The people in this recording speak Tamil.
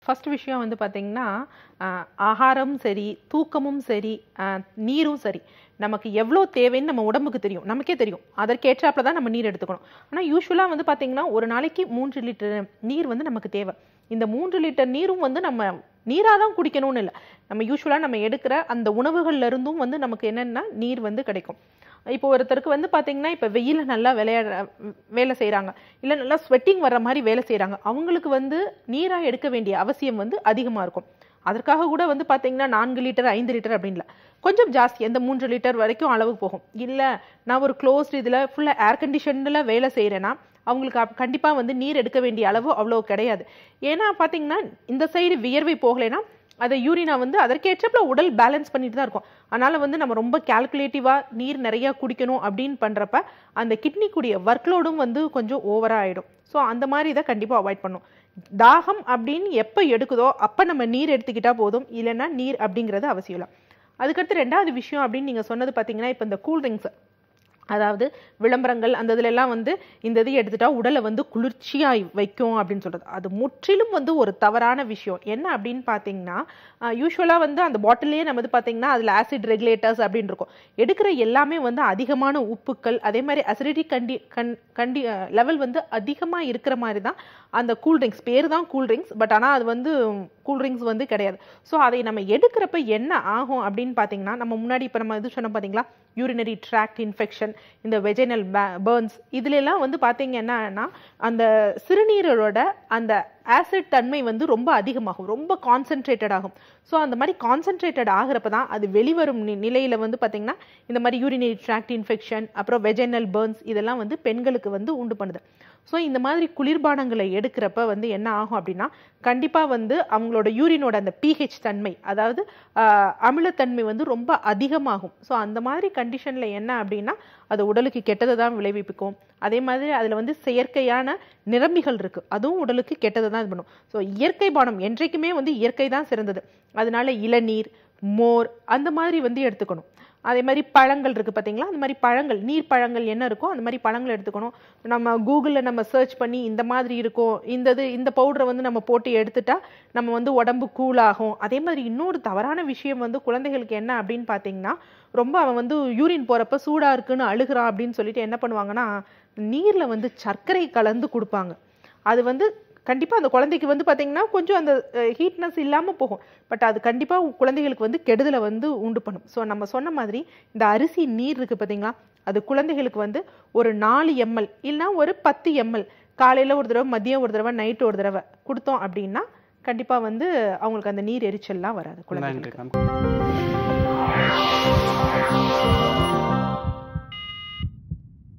ஃபர்ஸ்ட் விஷயம் வந்து பார்த்தீங்கன்னா ஆஹ், ஆகாரம் சரி தூக்கமும் சரி ஆஹ், நீரும் சரி நமக்கு எவ்வளோ தேவைன்னு நம்ம உடம்புக்கு தெரியும் நமக்கே தெரியும் அதற்கேற்றாப்புல தான் நம்ம நீர் எடுத்துக்கணும் ஆனால் யூஸ்வலாக வந்து பார்த்தீங்கன்னா ஒரு நாளைக்கு மூன்று லிட்டர் நீர் வந்து நமக்கு தேவை இந்த மூன்று லிட்டர் நீரும் வந்து நம்ம நீராக தான் குடிக்கணும்னு இல்லை நம்ம யூஸ்வலாக நம்ம எடுக்கிற அந்த உணவுகள்ல இருந்தும் வந்து நமக்கு என்னென்னா நீர் வந்து கிடைக்கும் இப்போ ஒருத்தருக்கு வந்து பார்த்தீங்கன்னா இப்போ வெயில நல்லா விளையாட வேலை செய்கிறாங்க இல்லை நல்லா ஸ்வெட்டிங் வர்ற மாதிரி வேலை செய்கிறாங்க அவங்களுக்கு வந்து நீராக எடுக்க வேண்டிய அவசியம் வந்து அதிகமாக இருக்கும் அதற்காக கூட வந்து பார்த்தீங்கன்னா நான்கு லிட்டர் ஐந்து லிட்டர் அப்படின்னு இல்லை கொஞ்சம் ஜாஸ்தி எந்த மூன்று லிட்டர் வரைக்கும் அளவு போகும் இல்லை நான் ஒரு க்ளோஸ்ட் இதில் ஃபுல்லாக ஏர் கண்டிஷனில் வேலை செய்கிறேன்னா அவங்களுக்கு அப்- கண்டிப்பா வந்து நீர் எடுக்க வேண்டிய அளவு அவ்வளோ கிடையாது ஏன்னா பார்த்தீங்கன்னா இந்த சைடு வியர்வை போகலைன்னா அதை யூரினா வந்து அதற்கேற்றப்பல உடல் பேலன்ஸ் பண்ணிட்டு தான் இருக்கும் அதனால வந்து நம்ம ரொம்ப கால்குலேட்டிவா நீர் நிறைய குடிக்கணும் அப்படின்னு பண்றப்ப அந்த கிட்னி கூடிய ஒர்க்லோடும் வந்து கொஞ்சம் ஓவரா ஆயிடும் ஸோ அந்த மாதிரி இதை கண்டிப்பா அவாய்ட் பண்ணும் தாகம் அப்படின்னு எப்போ எடுக்குதோ அப்போ நம்ம நீர் எடுத்துக்கிட்டா போதும் இல்லைன்னா நீர் அப்படிங்கிறது அவசியம் இல்லை அதுக்கடுத்து ரெண்டாவது விஷயம் அப்படின்னு நீங்க சொன்னது பார்த்தீங்கன்னா இப்போ இந்த கூல் ட்ரிங்க்ஸ் அதாவது விளம்பரங்கள் அந்த இதுல எல்லாம் வந்து இந்த இது எடுத்துட்டா உடலை வந்து குளிர்ச்சியா வைக்கும் அப்படின்னு சொல்றது அது முற்றிலும் வந்து ஒரு தவறான விஷயம் என்ன அப்படின்னு பார்த்தீங்கன்னா யூஸ்வலாக வந்து அந்த பாட்டிலே நம்ம வந்து பார்த்தீங்கன்னா அதில் ஆசிட் ரெகுலேட்டர்ஸ் அப்படின்னு இருக்கும் எடுக்கிற எல்லாமே வந்து அதிகமான உப்புக்கள் அதே மாதிரி அசிடிட்டி கண்டி கண் கண்டி லெவல் வந்து அதிகமாக இருக்கிற மாதிரி தான் அந்த கூல் ட்ரிங்க்ஸ் பேர் தான் கூல் ட்ரிங்க்ஸ் பட் ஆனால் அது வந்து கூல் ட்ரிங்க்ஸ் வந்து கிடையாது ஸோ அதை நம்ம எடுக்கிறப்ப என்ன ஆகும் அப்படின்னு பார்த்தீங்கன்னா நம்ம முன்னாடி இப்போ நம்ம இது சொன்னோம் பார்த்தீங்களா யூரினரி ட்ராக்ட் இன்ஃபெக்ஷன் இந்த வெஜைனல் பேர்ன்ஸ் இதுல எல்லாம் வந்து பார்த்தீங்க என்னன்னா அந்த சிறுநீரோட அந்த ஆசிட் தன்மை வந்து ரொம்ப அதிகமாகும் ரொம்ப கான்சென்ட்ரேட்டட் ஆகும் ஸோ அந்த மாதிரி கான்சென்ட்ரேட்டட் ஆகிறப்ப தான் அது வெளிவரும் நி- நிலையில வந்து பார்த்தீங்கன்னா இந்த மாதிரி யூரினரி ட்ராக்ட் இன்ஃபெக்ஷன் அப்புறம் வெஜைனல் பேர்ன்ஸ் இதெல்லாம் வந்து பெண்களுக்கு வந்து உண்டு பண்ணுது ஸோ இந்த மாதிரி குளிர்பானங்களை எடுக்கிறப்ப வந்து என்ன ஆகும் அப்படின்னா கண்டிப்பாக வந்து அவங்களோட யூரினோட அந்த பிஹெச் தன்மை அதாவது ஆஹ், அமிலத்தன்மை வந்து ரொம்ப அதிகமாகும் ஸோ அந்த மாதிரி கண்டிஷனில் என்ன அப்படின்னா அது உடலுக்கு கெட்டதை தான் விளைவிக்கும் அதே மாதிரி அதில் வந்து செயற்கையான நிரம்பிகள் இருக்கு அதுவும் உடலுக்கு கெட்டதை தான் இது பண்ணும் ஸோ இயற்கை பானம் என்றைக்குமே வந்து இயற்கை தான் சிறந்தது அதனால இளநீர் மோர் அந்த மாதிரி வந்து எடுத்துக்கணும் அதே மாதிரி பழங்கள் இருக்கு பாத்தீங்களா அந்த மாதிரி பழங்கள் நீர் பழங்கள் என்ன இருக்கோ அந்த மாதிரி பழங்கள் எடுத்துக்கணும் நம்ம கூகுளில் நம்ம சர்ச் பண்ணி இந்த மாதிரி இருக்கும் இந்த இது இந்த பவுடரை வந்து நம்ம போட்டு எடுத்துட்டா நம்ம வந்து உடம்பு கூல் ஆகும் அதே மாதிரி இன்னொரு தவறான விஷயம் வந்து குழந்தைகளுக்கு என்ன அப்படின்னு பார்த்தீங்கன்னா ரொம்ப அவன் வந்து யூரின் போறப்ப சூடா இருக்குன்னு அழுகுறான் அப்படின்னு சொல்லிட்டு என்ன பண்ணுவாங்கன்னா நீர்ல வந்து சர்க்கரை கலந்து கொடுப்பாங்க அது வந்து கண்டிப்பா அந்த குழந்தைக்கு வந்து பாத்தீங்கன்னா கொஞ்சம் அந்த ஹீட்னஸ் இல்லாம போகும் பட் அது கண்டிப்பா குழந்தைகளுக்கு வந்து கெடுதலை வந்து உண்டு பண்ணும் ஸோ நம்ம சொன்ன மாதிரி இந்த அரிசி நீர் இருக்கு பாத்தீங்களா அது குழந்தைகளுக்கு வந்து ஒரு நாலு எம்எல் இல்லைன்னா ஒரு பத்து எம்எல் காலையில ஒரு தடவை மதியம் ஒரு தடவை நைட்டு ஒரு தடவை கொடுத்தோம் அப்படின்னா கண்டிப்பா வந்து அவங்களுக்கு அந்த நீர் எரிச்சல்லாம் வராது குழந்தைகளுக்கு நன்றி மேம்